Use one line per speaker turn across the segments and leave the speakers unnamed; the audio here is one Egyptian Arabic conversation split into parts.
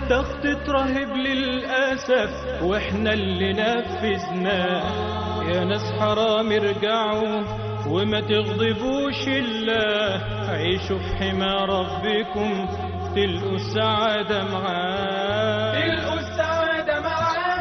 تخطيط رهيب للأسف واحنا اللي نفذناه يا ناس حرام ارجعوا وما تغضبوش الله عيشوا في حمى ربكم تلقوا السعادة معاه تلقوا السعادة معاه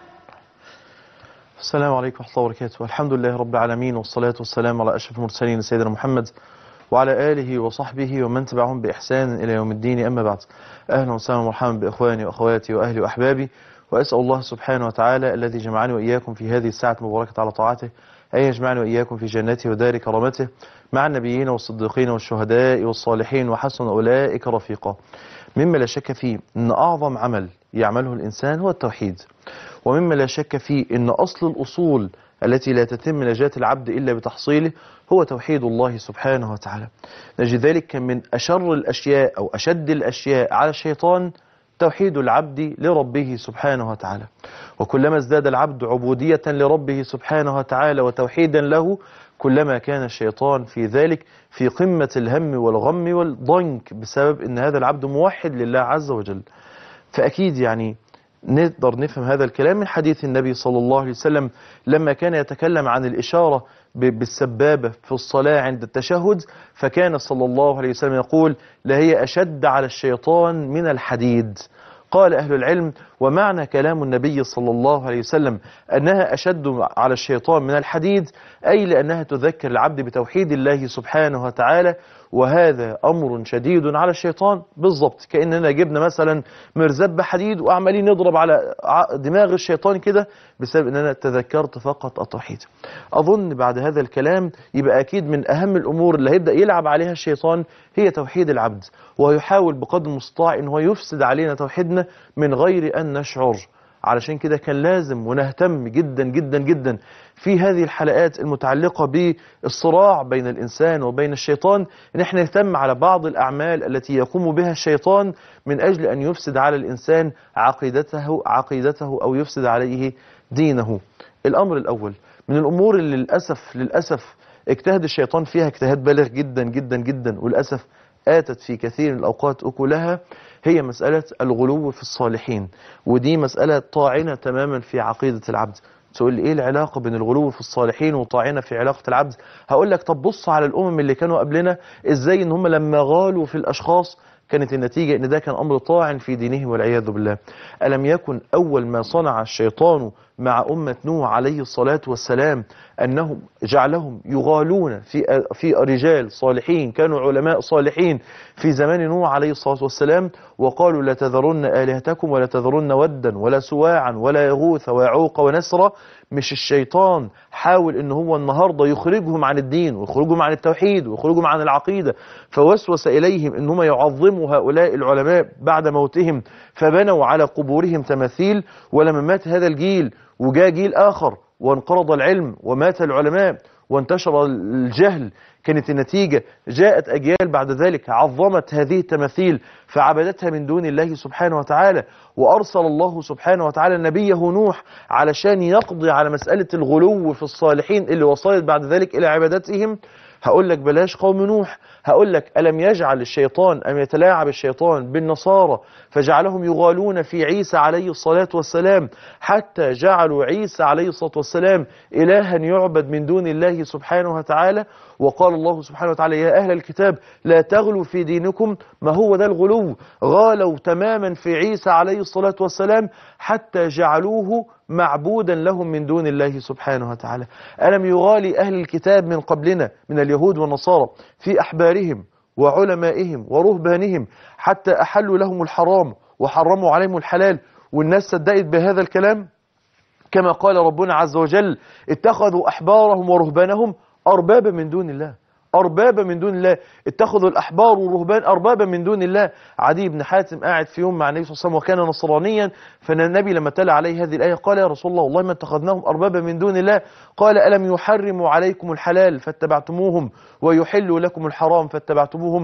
السلام عليكم ورحمة الله وبركاته الحمد لله رب العالمين والصلاة والسلام على أشرف المرسلين سيدنا محمد وعلى آله وصحبه ومن تبعهم بإحسان إلى يوم الدين أما بعد أهلا وسهلا ومرحبا بإخواني وأخواتي وأهلي وأحبابي وأسأل الله سبحانه وتعالى الذي جمعني وإياكم في هذه الساعة المباركة على طاعته أن يجمعني وإياكم في جنته ودار كرامته مع النبيين والصديقين والشهداء والصالحين وحسن أولئك رفيقا مما لا شك فيه أن أعظم عمل يعمله الإنسان هو التوحيد ومما لا شك فيه أن أصل الأصول التي لا تتم نجاة العبد إلا بتحصيله هو توحيد الله سبحانه وتعالى نجد ذلك كان من أشر الأشياء أو أشد الأشياء على الشيطان توحيد العبد لربه سبحانه وتعالى وكلما ازداد العبد عبودية لربه سبحانه وتعالى وتوحيدا له كلما كان الشيطان في ذلك في قمة الهم والغم والضنك بسبب أن هذا العبد موحد لله عز وجل فأكيد يعني نقدر نفهم هذا الكلام من حديث النبي صلى الله عليه وسلم لما كان يتكلم عن الإشارة ب- بالسبابة في الصلاة عند التشهد فكان صلى الله عليه وسلم يقول لهي أشد على الشيطان من الحديد قال أهل العلم ومعنى كلام النبي صلى الله عليه وسلم أنها أشد على الشيطان من الحديد أي لأنها تذكر العبد بتوحيد الله سبحانه وتعالى وهذا أمر شديد على الشيطان بالضبط كأننا جبنا مثلا مرزبة حديد وعمالين نضرب على ع- دماغ الشيطان كده بسبب أننا تذكرت فقط التوحيد أظن بعد هذا الكلام يبقى أكيد من أهم الأمور اللي هيبدأ يلعب عليها الشيطان هي توحيد العبد ويحاول بقدر المستطاع أن هو يفسد علينا توحيدنا من غير أن نشعر علشان كده كان لازم ونهتم جدا جدا جدا في هذه الحلقات المتعلقة بالصراع بين الإنسان وبين الشيطان ان احنا نهتم على بعض الأعمال التي يقوم بها الشيطان من أجل أن يفسد على الإنسان عقيدته عقيدته أو يفسد عليه دينه الأمر الأول من الأمور اللي للأسف للأسف اجتهد الشيطان فيها اجتهاد بالغ جدا جدا جدا وللأسف آتت في كثير من الأوقات أكلها هي مسألة الغلو في الصالحين ودي مسألة طاعنة تماما في عقيدة العبد تقول لي ايه العلاقة بين الغلو في الصالحين وطاعنة في علاقة العبد هقول لك طب بص على الأمم اللي كانوا قبلنا ازاي ان هم لما غالوا في الأشخاص كانت النتيجة ان ده كان أمر طاعن في دينه والعياذ بالله ألم يكن أول ما صنع الشيطان مع أمة نوح عليه الصلاة والسلام أنهم جعلهم يغالون في في رجال صالحين كانوا علماء صالحين في زمان نوح عليه الصلاة والسلام وقالوا لا تذرن آلهتكم ولا تذرن ودا ولا سواعا ولا يغوث ويعوق ونسرا مش الشيطان حاول ان هو النهارده يخرجهم عن الدين ويخرجهم عن التوحيد ويخرجهم عن العقيده فوسوس اليهم ان هم يعظموا هؤلاء العلماء بعد موتهم فبنوا على قبورهم تماثيل ولما مات هذا الجيل وجاء جيل اخر وانقرض العلم ومات العلماء وانتشر الجهل كانت النتيجة جاءت أجيال بعد ذلك عظمت هذه التماثيل فعبدتها من دون الله سبحانه وتعالى وأرسل الله سبحانه وتعالى نبيه نوح علشان يقضي على مسألة الغلو في الصالحين اللي وصلت بعد ذلك إلى عبادتهم هقول لك بلاش قوم نوح هقول لك ألم يجعل الشيطان أم يتلاعب الشيطان بالنصارى فجعلهم يغالون في عيسى عليه الصلاة والسلام حتى جعلوا عيسى عليه الصلاة والسلام إلها يعبد من دون الله سبحانه وتعالى وقال الله سبحانه وتعالى يا أهل الكتاب لا تغلوا في دينكم ما هو ده الغلو غالوا تماما في عيسى عليه الصلاة والسلام حتى جعلوه معبودا لهم من دون الله سبحانه وتعالى ألم يغالي أهل الكتاب من قبلنا من اليهود والنصارى في أحبارهم وعلمائهم ورهبانهم حتى أحلوا لهم الحرام وحرموا عليهم الحلال والناس صدقت بهذا الكلام كما قال ربنا عز وجل اتخذوا أحبارهم ورهبانهم أربابا من دون الله أربابا من دون الله اتخذوا الأحبار والرهبان أربابا من دون الله عدي بن حاتم قاعد في يوم مع النبي صلى الله عليه وسلم وكان نصرانيا فالنبي لما تلا عليه هذه الآية قال يا رسول الله والله ما اتخذناهم أربابا من دون الله قال ألم يحرموا عليكم الحلال فاتبعتموهم ويحلوا لكم الحرام فاتبعتموهم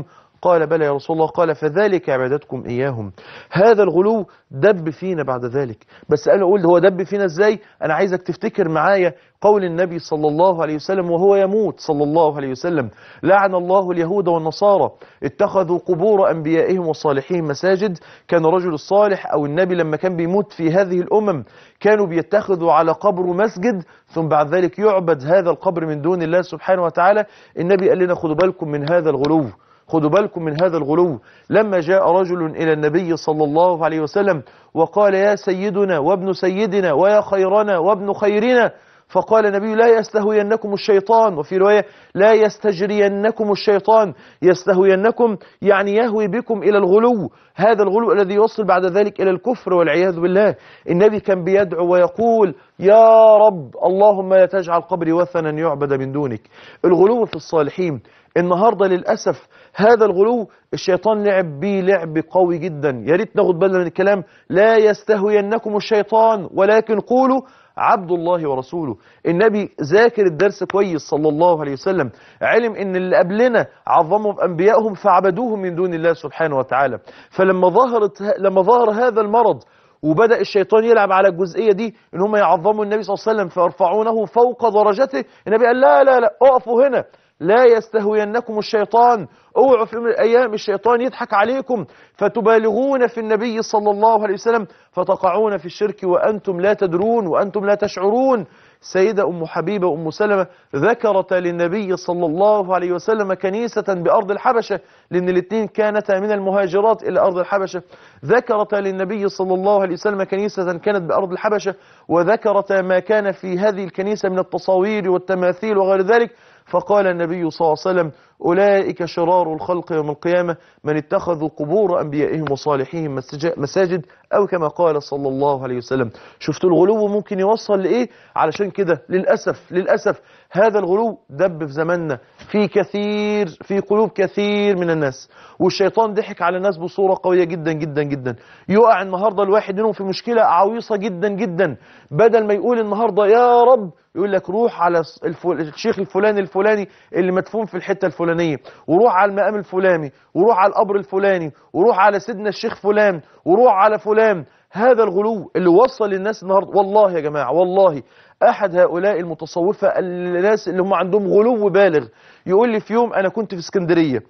قال بلى يا رسول الله قال فذلك عبادتكم إياهم هذا الغلو دب فينا بعد ذلك بس أنا أقول هو دب فينا إزاي أنا عايزك تفتكر معايا قول النبي صلى الله عليه وسلم وهو يموت صلى الله عليه وسلم لعن الله اليهود والنصارى اتخذوا قبور أنبيائهم وصالحين مساجد كان رجل الصالح أو النبي لما كان بيموت في هذه الأمم كانوا بيتخذوا على قبره مسجد ثم بعد ذلك يعبد هذا القبر من دون الله سبحانه وتعالى النبي قال لنا خدوا بالكم من هذا الغلو خدوا بالكم من هذا الغلو لما جاء رجل إلى النبي صلى الله عليه وسلم وقال يا سيدنا وابن سيدنا ويا خيرنا وابن خيرنا فقال النبي لا يستهوينكم الشيطان وفي رواية لا يستجرينكم الشيطان يستهوينكم يعني يهوي بكم إلى الغلو هذا الغلو الذي يوصل بعد ذلك إلى الكفر والعياذ بالله النبي كان بيدعو ويقول يا رب اللهم لا تجعل قبري وثنا يعبد من دونك الغلو في الصالحين النهاردة للأسف هذا الغلو الشيطان لعب بيه لعب قوي جدا يا ريت ناخد بالنا من الكلام لا يستهوينكم الشيطان ولكن قولوا عبد الله ورسوله النبي ذاكر الدرس كويس صلى الله عليه وسلم علم ان اللي قبلنا عظموا انبيائهم فعبدوهم من دون الله سبحانه وتعالى فلما ظهرت لما ظهر هذا المرض وبدأ الشيطان يلعب على الجزئية دي ان هم يعظموا النبي صلى الله عليه وسلم فيرفعونه فوق درجته النبي قال لا لا لا اقفوا هنا لا يستهوينكم الشيطان اوعوا في يوم من الايام الشيطان يضحك عليكم فتبالغون في النبي صلى الله عليه وسلم فتقعون في الشرك وانتم لا تدرون وانتم لا تشعرون سيدة أم حبيبة وأم سلمة ذكرت للنبي صلى الله عليه وسلم كنيسة بأرض الحبشة لأن الاثنين كانتا من المهاجرات إلى أرض الحبشة ذكرت للنبي صلى الله عليه وسلم كنيسة كانت بأرض الحبشة وذكرت ما كان في هذه الكنيسة من التصاوير والتماثيل وغير ذلك فقال النبي صلى الله عليه وسلم أولئك شرار الخلق يوم القيامة من اتخذوا قبور أنبيائهم وصالحيهم مساجد أو كما قال صلى الله عليه وسلم شفتوا الغلو ممكن يوصل لإيه علشان كده للأسف للأسف هذا الغلو دب في زماننا في كثير في قلوب كثير من الناس والشيطان ضحك على الناس بصورة قوية جدا جدا جدا يقع النهاردة الواحد منهم في مشكلة عويصة جدا جدا بدل ما يقول النهاردة يا رب يقول لك روح على الفل... الشيخ الفلاني الفلاني اللي مدفون في الحتة الفلانية وروح على المقام الفلاني وروح على القبر الفلاني وروح على سيدنا الشيخ فلان وروح على فلان هذا الغلو اللي وصل للناس النهاردة والله يا جماعة والله أحد هؤلاء المتصوفة الناس اللي هم عندهم غلو بالغ يقول لي في يوم أنا كنت في اسكندرية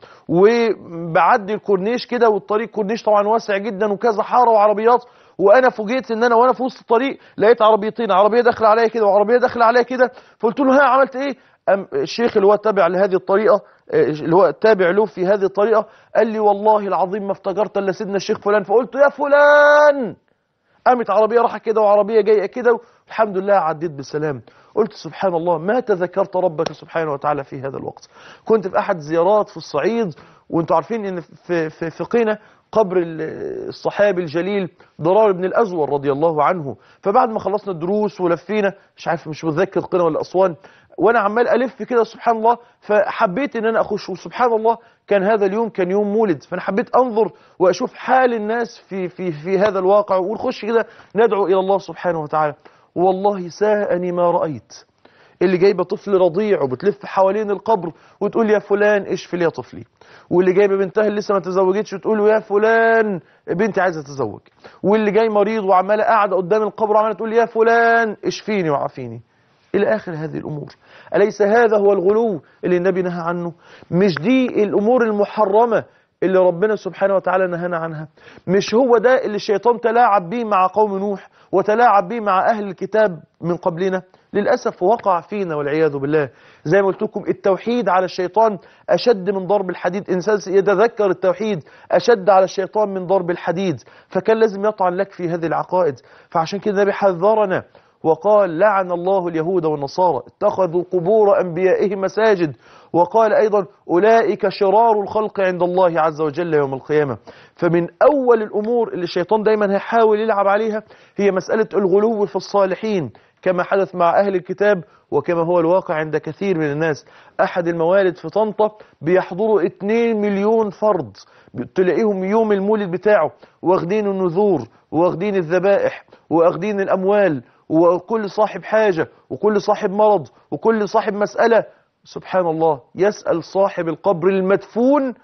وبعدي الكورنيش كده والطريق كورنيش طبعا واسع جدا وكذا حارة وعربيات وانا فوجئت ان انا وانا في وسط الطريق لقيت عربيتين عربيه داخله عليا كده وعربيه داخله عليا كده فقلت له ها عملت ايه أم الشيخ اللي هو تابع لهذه الطريقه اللي هو تابع له في هذه الطريقه قال لي والله العظيم ما افتكرت الا سيدنا الشيخ فلان فقلت يا فلان قامت عربيه راحه كده وعربيه جايه كده الحمد لله عديت بسلام قلت سبحان الله ما تذكرت ربك سبحانه وتعالى في هذا الوقت كنت في احد زيارات في الصعيد وانتم عارفين ان في في في قنا قبر الصحابي الجليل ضرار بن الأزور رضي الله عنه فبعد ما خلصنا الدروس ولفينا مش عارف مش متذكر قنا ولا أسوان وانا عمال الف كده سبحان الله فحبيت ان انا اخش وسبحان الله كان هذا اليوم كان يوم مولد فانا حبيت انظر واشوف حال الناس في في في هذا الواقع ونخش كده ندعو الى الله سبحانه وتعالى والله ساءني ما رايت اللي جايبه طفل رضيع وبتلف حوالين القبر وتقول يا فلان اشفي لي يا طفلي واللي جايبه بنتها اللي لسه ما تزوجتش وتقول له يا فلان بنتي عايزه تتزوج واللي جاي مريض وعماله قاعده قدام القبر وعماله تقول يا فلان اشفيني وعافيني الى اخر هذه الامور اليس هذا هو الغلو اللي النبي نهى عنه مش دي الامور المحرمه اللي ربنا سبحانه وتعالى نهانا عنها مش هو ده اللي الشيطان تلاعب به مع قوم نوح وتلاعب به مع أهل الكتاب من قبلنا للأسف وقع فينا والعياذ بالله زي ما قلت لكم التوحيد على الشيطان أشد من ضرب الحديد إنسان يتذكر التوحيد أشد على الشيطان من ضرب الحديد فكان لازم يطعن لك في هذه العقائد فعشان كده النبي حذرنا وقال لعن الله اليهود والنصارى اتخذوا قبور أنبيائهم مساجد وقال أيضا أولئك شرار الخلق عند الله عز وجل يوم القيامة فمن أول الأمور اللي الشيطان دايما هيحاول يلعب عليها هي مسألة الغلو في الصالحين كما حدث مع أهل الكتاب وكما هو الواقع عند كثير من الناس أحد الموالد في طنطا بيحضروا 2 مليون فرد تلاقيهم يوم المولد بتاعه واخدين النذور واخدين الذبائح واخدين الأموال وكل صاحب حاجة وكل صاحب مرض وكل صاحب مسألة سبحان الله يسأل صاحب القبر المدفون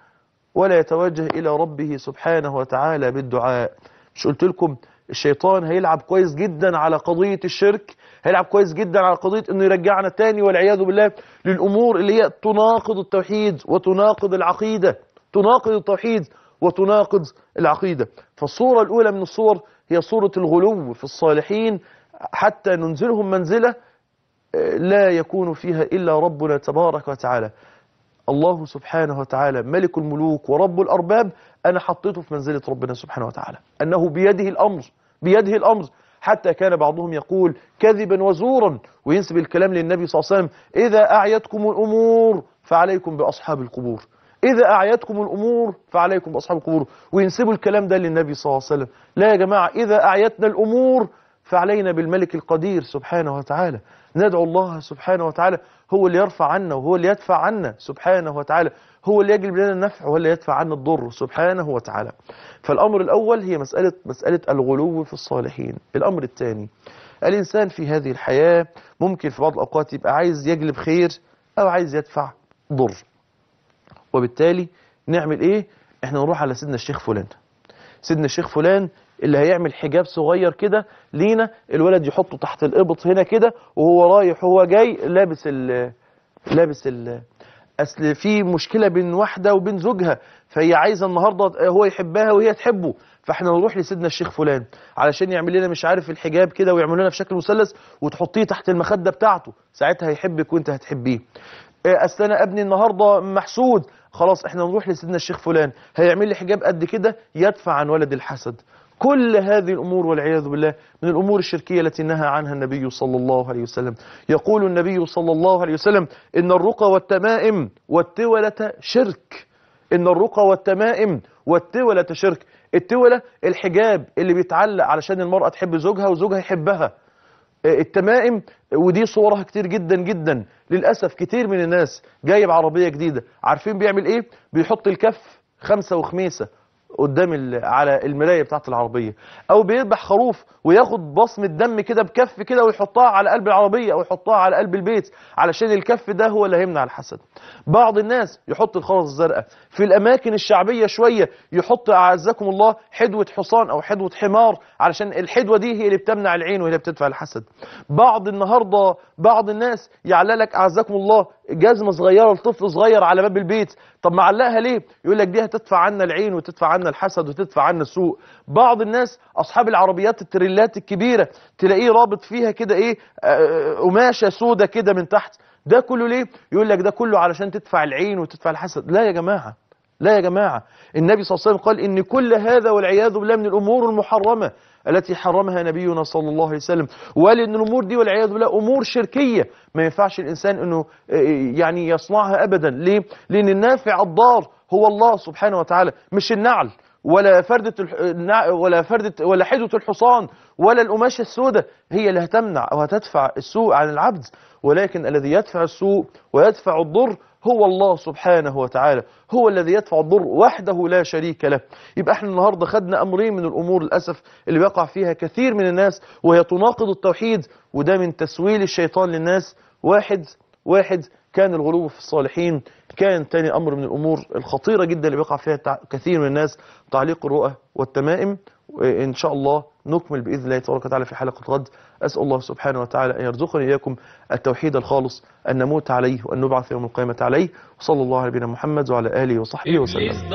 ولا يتوجه إلى ربه سبحانه وتعالى بالدعاء مش قلت لكم الشيطان هيلعب كويس جدا على قضية الشرك هيلعب كويس جدا على قضية انه يرجعنا تاني والعياذ بالله للأمور اللي هي تناقض التوحيد وتناقض العقيدة تناقض التوحيد وتناقض العقيدة فالصورة الأولى من الصور هي صورة الغلو في الصالحين حتى ننزلهم منزلة لا يكون فيها إلا ربنا تبارك وتعالى الله سبحانه وتعالى ملك الملوك ورب الأرباب أنا حطيته في منزلة ربنا سبحانه وتعالى أنه بيده الأمر بيده الأمر حتى كان بعضهم يقول كذبا وزورا وينسب الكلام للنبي صلى الله عليه وسلم إذا أعيتكم الأمور فعليكم بأصحاب القبور إذا أعيتكم الأمور فعليكم بأصحاب القبور وينسبوا الكلام ده للنبي صلى الله عليه وسلم لا يا جماعة إذا أعيتنا الأمور فعلينا بالملك القدير سبحانه وتعالى ندعو الله سبحانه وتعالى هو اللي يرفع عنا وهو اللي يدفع عنا سبحانه وتعالى هو اللي يجلب لنا النفع وهو اللي يدفع عنا الضر سبحانه وتعالى فالأمر الأول هي مسألة مسألة الغلو في الصالحين الأمر الثاني الإنسان في هذه الحياة ممكن في بعض الأوقات يبقى عايز يجلب خير أو عايز يدفع ضر وبالتالي نعمل إيه إحنا نروح على سيدنا الشيخ فلان سيدنا الشيخ فلان اللي هيعمل حجاب صغير كده لينا الولد يحطه تحت القبط هنا كده وهو رايح وهو جاي لابس ال لابس ال اصل في مشكله بين واحده وبين زوجها فهي عايزه النهارده هو يحبها وهي تحبه فاحنا نروح لسيدنا الشيخ فلان علشان يعمل لنا مش عارف الحجاب كده ويعمل لنا في شكل مثلث وتحطيه تحت المخده بتاعته ساعتها هيحبك وانت هتحبيه اصل انا ابني النهارده محسود خلاص احنا نروح لسيدنا الشيخ فلان هيعمل لي حجاب قد كده يدفع عن ولد الحسد كل هذه الأمور والعياذ بالله من الأمور الشركية التي نهى عنها النبي صلى الله عليه وسلم يقول النبي صلى الله عليه وسلم إن الرقى والتمائم والتولة شرك إن الرقى والتمائم والتولة شرك التولة الحجاب اللي بيتعلق علشان المرأة تحب زوجها وزوجها يحبها التمائم ودي صورها كتير جدا جدا للأسف كتير من الناس جايب عربية جديدة عارفين بيعمل ايه بيحط الكف خمسة وخميسة قدام على المرايه بتاعت العربيه او بيذبح خروف وياخد بصمه دم كده بكف كده ويحطها على قلب العربيه او يحطها على قلب البيت علشان الكف ده هو اللي هيمنع الحسد بعض الناس يحط الخرز الزرقاء في الاماكن الشعبيه شويه يحط اعزكم الله حدوه حصان او حدوه حمار علشان الحدوه دي هي اللي بتمنع العين وهي اللي بتدفع الحسد بعض النهارده بعض الناس يعلق لك اعزكم الله جزمه صغيره لطفل صغير على باب البيت طب معلقها ليه يقول لك دي هتدفع عنا العين وتدفع عنا الحسد وتدفع عنا السوء بعض الناس اصحاب العربيات التريلات الكبيره تلاقيه رابط فيها كده ايه قماشه سودة كده من تحت ده كله ليه يقول لك ده كله علشان تدفع العين وتدفع الحسد لا يا جماعه لا يا جماعه النبي صلى الله عليه وسلم قال ان كل هذا والعياذ بالله من الامور المحرمه التي حرمها نبينا صلى الله عليه وسلم وقال ان الامور دي والعياذ بالله امور شركيه ما ينفعش الانسان انه يعني يصنعها ابدا ليه لان النافع الضار هو الله سبحانه وتعالى مش النعل ولا فردة ولا فردة ولا حدوة الحصان ولا القماشة السوداء هي اللي هتمنع او هتدفع السوء عن العبد ولكن الذي يدفع السوء ويدفع الضر هو الله سبحانه وتعالى هو الذي يدفع الضر وحده لا شريك له يبقى احنا النهارده خدنا امرين من الامور للاسف اللي بيقع فيها كثير من الناس وهي تناقض التوحيد وده من تسويل الشيطان للناس واحد واحد كان الغلو في الصالحين كان تاني أمر من الأمور الخطيرة جدا اللي بيقع فيها كثير من الناس تعليق الرؤى والتمائم إن شاء الله نكمل بإذن الله تبارك وتعالى في حلقة غد أسأل الله سبحانه وتعالى أن يرزقني إياكم التوحيد الخالص أن نموت عليه وأن نبعث يوم القيامة عليه وصلى الله على نبينا محمد وعلى آله وصحبه وسلم